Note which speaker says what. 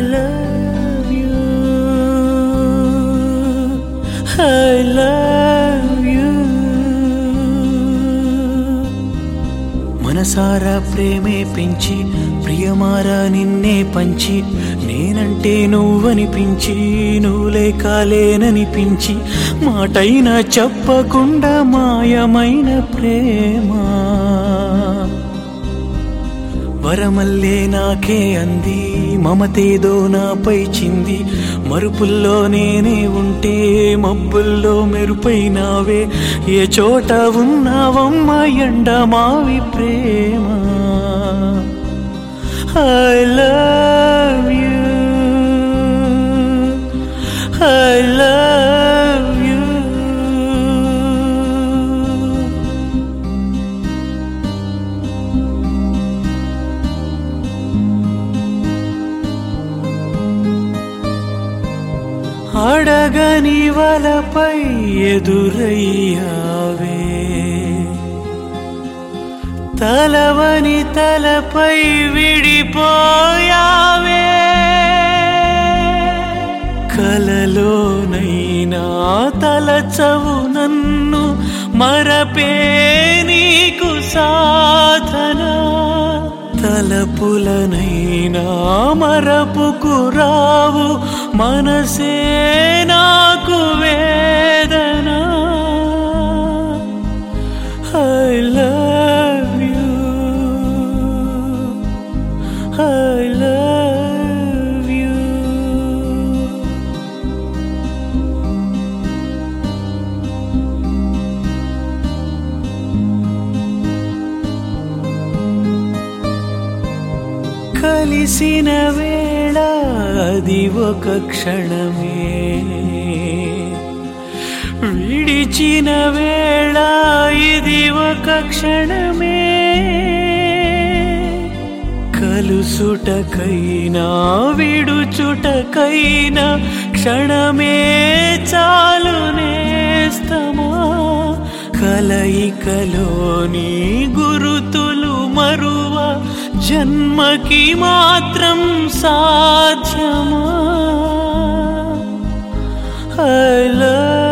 Speaker 1: love you. I love you. మనసారా ప్రేమే పెంచి ప్రియమారా నిన్నే పంచి నేనంటే నువ్వనిపించి నువ్వులే కాలేననిపించి మాటైనా చెప్పకుండా మాయమైన ప్రేమ వరమల్లే నాకే అంది మమతేదో నాపై చింది మరుపుల్లో నేనే ఉంటే మబ్బుల్లో మెరుపైనావే ఏ చోట ఉన్నావమ్మ ఎండ మావి ప్రేమ I love you I love you అడగని వలపై ఎదురయ్యావే తలవని తలపై విడిపోయావే కలలోనైనా తలచవు నన్ను మరపే నీకు సాధన తలపులనైనా మరపుకు రావు మనసే నాకు వేదన I love you I love you కలిసిన వేళ అది ఒక క్షణమే విడిచిన వేళ ఇది ఒక క్షణమే కలుసుటకైనా విడుచుటకైనా క్షణమే చాలు నేస్తమా కలయికలోని గురుతులు మరువ జన్మకి మాత్రం సాధ్యమా ఐ లవ్